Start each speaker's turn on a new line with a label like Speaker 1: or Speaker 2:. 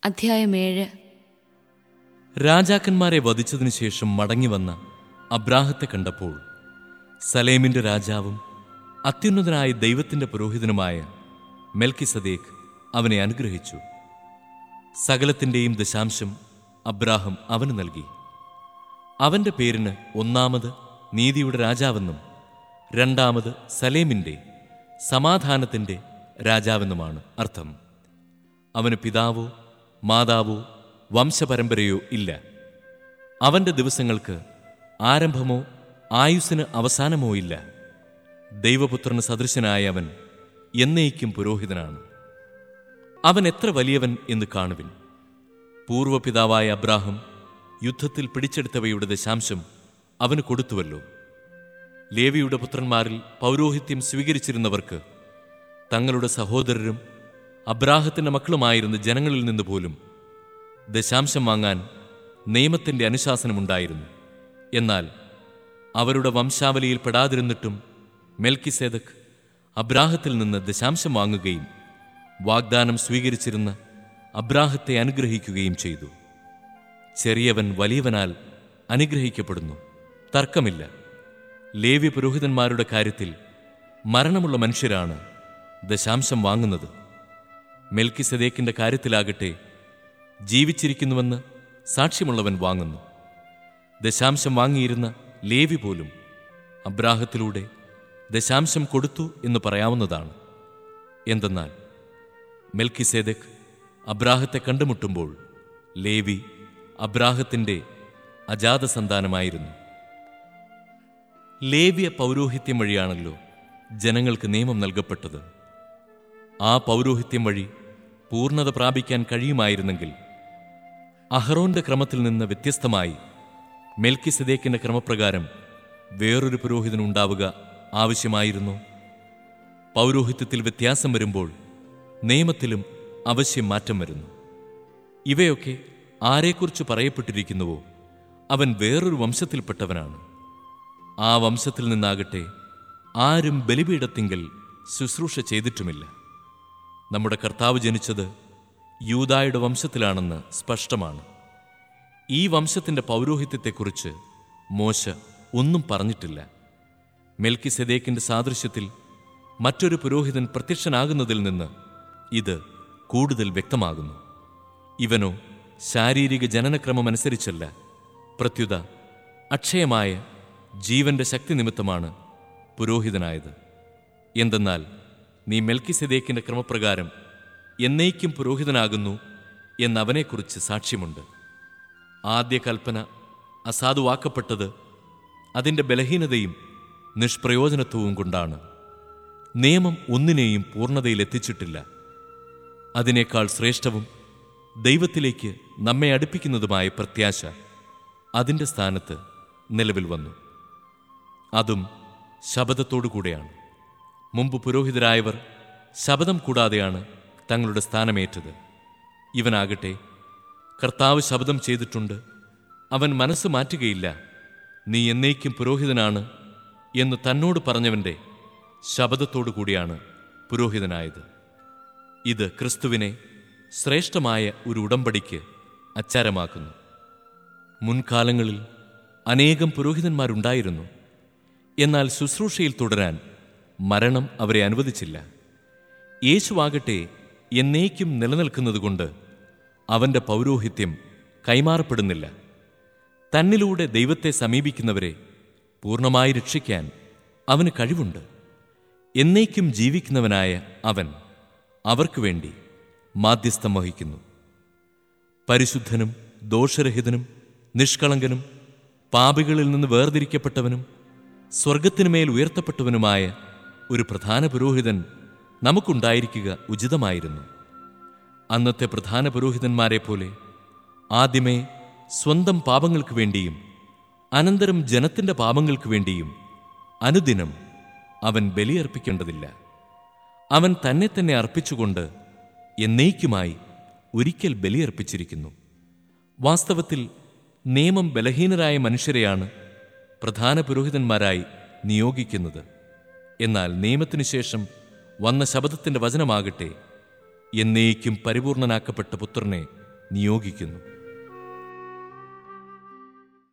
Speaker 1: അധ്യായം ഏഴ്
Speaker 2: രാജാക്കന്മാരെ വധിച്ചതിനു ശേഷം മടങ്ങിവന്ന അബ്രാഹത്തെ കണ്ടപ്പോൾ സലേമിന്റെ രാജാവും അത്യുന്നതനായ ദൈവത്തിന്റെ പുരോഹിതനുമായ മെൽക്കിസദേക്ക് അവനെ അനുഗ്രഹിച്ചു സകലത്തിന്റെയും ദശാംശം അബ്രാഹം അവന് നൽകി അവന്റെ പേരിന് ഒന്നാമത് നീതിയുടെ രാജാവെന്നും രണ്ടാമത് സലേമിന്റെ സമാധാനത്തിന്റെ രാജാവെന്നുമാണ് അർത്ഥം അവന് പിതാവോ മാതാവോ വംശപരമ്പരയോ ഇല്ല അവന്റെ ദിവസങ്ങൾക്ക് ആരംഭമോ ആയുസ്സിന് അവസാനമോ ഇല്ല ദൈവപുത്രന് സദൃശനായ അവൻ എന്നേക്കും പുരോഹിതനാണ് അവൻ എത്ര വലിയവൻ എന്ന് കാണുവിൻ പൂർവപിതാവായ അബ്രാഹം യുദ്ധത്തിൽ പിടിച്ചെടുത്തവയുടെ ദശാംശം അവന് കൊടുത്തുവല്ലോ ലേവിയുടെ പുത്രന്മാരിൽ പൗരോഹിത്യം സ്വീകരിച്ചിരുന്നവർക്ക് തങ്ങളുടെ സഹോദരരും അബ്രാഹത്തിന്റെ മക്കളുമായിരുന്ന ജനങ്ങളിൽ നിന്ന് പോലും ദശാംശം വാങ്ങാൻ നിയമത്തിന്റെ അനുശാസനമുണ്ടായിരുന്നു എന്നാൽ അവരുടെ വംശാവലിയിൽ പെടാതിരുന്നിട്ടും മെൽക്കിസേദക് അബ്രാഹത്തിൽ നിന്ന് ദശാംശം വാങ്ങുകയും വാഗ്ദാനം സ്വീകരിച്ചിരുന്ന അബ്രാഹത്തെ അനുഗ്രഹിക്കുകയും ചെയ്തു ചെറിയവൻ വലിയവനാൽ അനുഗ്രഹിക്കപ്പെടുന്നു തർക്കമില്ല ലേവ്യ പുരോഹിതന്മാരുടെ കാര്യത്തിൽ മരണമുള്ള മനുഷ്യരാണ് ദശാംശം വാങ്ങുന്നത് മെൽക്കിസദേക്കിന്റെ കാര്യത്തിലാകട്ടെ ജീവിച്ചിരിക്കുന്നുവെന്ന് സാക്ഷ്യമുള്ളവൻ വാങ്ങുന്നു ദശാംശം വാങ്ങിയിരുന്ന ലേവി പോലും അബ്രാഹത്തിലൂടെ ദശാംശം കൊടുത്തു എന്ന് പറയാവുന്നതാണ് എന്തെന്നാൽ മെൽക്കിസേദക് അബ്രാഹത്തെ കണ്ടുമുട്ടുമ്പോൾ ലേവി അബ്രാഹത്തിന്റെ അജാതസന്താനമായിരുന്നു ലേവ്യ പൗരോഹിത്യം വഴിയാണല്ലോ ജനങ്ങൾക്ക് നിയമം നൽകപ്പെട്ടത് ആ പൗരോഹിത്യം വഴി പൂർണ്ണത പ്രാപിക്കാൻ കഴിയുമായിരുന്നെങ്കിൽ അഹറോന്റെ ക്രമത്തിൽ നിന്ന് വ്യത്യസ്തമായി മെൽക്കിസദേക്കിന്റെ ക്രമപ്രകാരം വേറൊരു പുരോഹിതനുണ്ടാവുക ആവശ്യമായിരുന്നു പൗരോഹിത്യത്തിൽ വ്യത്യാസം വരുമ്പോൾ നിയമത്തിലും അവശ്യം മാറ്റം വരുന്നു ഇവയൊക്കെ ആരെക്കുറിച്ച് പറയപ്പെട്ടിരിക്കുന്നുവോ അവൻ വേറൊരു വംശത്തിൽപ്പെട്ടവനാണ് ആ വംശത്തിൽ നിന്നാകട്ടെ ആരും ബലിപീഠത്തിങ്കൽ ശുശ്രൂഷ ചെയ്തിട്ടുമില്ല നമ്മുടെ കർത്താവ് ജനിച്ചത് യൂതായുടെ വംശത്തിലാണെന്ന് സ്പഷ്ടമാണ് ഈ വംശത്തിന്റെ പൗരോഹിത്യത്തെക്കുറിച്ച് മോശ ഒന്നും പറഞ്ഞിട്ടില്ല മെൽക്കി സെദേക്കിന്റെ സാദൃശ്യത്തിൽ മറ്റൊരു പുരോഹിതൻ പ്രത്യക്ഷനാകുന്നതിൽ നിന്ന് ഇത് കൂടുതൽ വ്യക്തമാകുന്നു ഇവനോ ശാരീരിക ജനനക്രമമനുസരിച്ചല്ല പ്രത്യുത അക്ഷയമായ ജീവന്റെ ശക്തി നിമിത്തമാണ് പുരോഹിതനായത് എന്തെന്നാൽ നീ മെൽക്കിസെദേക്കിന്റെ ക്രമപ്രകാരം എന്നേക്കും പുരോഹിതനാകുന്നു എന്നവനെക്കുറിച്ച് സാക്ഷ്യമുണ്ട് ആദ്യ കൽപ്പന അസാധുവാക്കപ്പെട്ടത് അതിൻ്റെ ബലഹീനതയും നിഷ്പ്രയോജനത്വവും കൊണ്ടാണ് നിയമം ഒന്നിനെയും പൂർണ്ണതയിലെത്തിച്ചിട്ടില്ല അതിനേക്കാൾ ശ്രേഷ്ഠവും ദൈവത്തിലേക്ക് നമ്മെ അടുപ്പിക്കുന്നതുമായ പ്രത്യാശ അതിൻ്റെ സ്ഥാനത്ത് നിലവിൽ വന്നു അതും ശബദത്തോടുകൂടെയാണ് മുമ്പ് പുരോഹിതരായവർ ശബദം കൂടാതെയാണ് തങ്ങളുടെ സ്ഥാനമേറ്റത് ഇവനാകട്ടെ കർത്താവ് ശബ്ദം ചെയ്തിട്ടുണ്ട് അവൻ മനസ്സ് മാറ്റുകയില്ല നീ എന്നേക്കും പുരോഹിതനാണ് എന്ന് തന്നോട് പറഞ്ഞവന്റെ ശബദത്തോടു കൂടിയാണ് പുരോഹിതനായത് ഇത് ക്രിസ്തുവിനെ ശ്രേഷ്ഠമായ ഒരു ഉടമ്പടിക്ക് അച്ചാരമാക്കുന്നു മുൻകാലങ്ങളിൽ അനേകം പുരോഹിതന്മാരുണ്ടായിരുന്നു എന്നാൽ ശുശ്രൂഷയിൽ തുടരാൻ മരണം അവരെ അനുവദിച്ചില്ല യേശുവാകട്ടെ എന്നേക്കും നിലനിൽക്കുന്നതുകൊണ്ട് അവന്റെ പൗരോഹിത്യം കൈമാറപ്പെടുന്നില്ല തന്നിലൂടെ ദൈവത്തെ സമീപിക്കുന്നവരെ പൂർണ്ണമായി രക്ഷിക്കാൻ അവന് കഴിവുണ്ട് എന്നേക്കും ജീവിക്കുന്നവനായ അവൻ അവർക്ക് വേണ്ടി മാധ്യസ്ഥം വഹിക്കുന്നു പരിശുദ്ധനും ദോഷരഹിതനും നിഷ്കളങ്കനും പാപികളിൽ നിന്ന് വേർതിരിക്കപ്പെട്ടവനും സ്വർഗത്തിനുമേൽ ഉയർത്തപ്പെട്ടവനുമായ ഒരു പ്രധാന പുരോഹിതൻ നമുക്കുണ്ടായിരിക്കുക ഉചിതമായിരുന്നു അന്നത്തെ പ്രധാന പുരോഹിതന്മാരെ പോലെ ആദ്യമേ സ്വന്തം പാപങ്ങൾക്ക് വേണ്ടിയും അനന്തരം ജനത്തിന്റെ പാപങ്ങൾക്ക് വേണ്ടിയും അനുദിനം അവൻ ബലിയർപ്പിക്കേണ്ടതില്ല അവൻ തന്നെ തന്നെ അർപ്പിച്ചുകൊണ്ട് എന്നേക്കുമായി ഒരിക്കൽ ബലിയർപ്പിച്ചിരിക്കുന്നു വാസ്തവത്തിൽ നിയമം ബലഹീനരായ മനുഷ്യരെയാണ് പ്രധാന പുരോഹിതന്മാരായി നിയോഗിക്കുന്നത് എന്നാൽ നിയമത്തിനു ശേഷം വന്ന ശബദത്തിന്റെ വചനമാകട്ടെ എന്നേക്കും പരിപൂർണനാക്കപ്പെട്ട പുത്രനെ നിയോഗിക്കുന്നു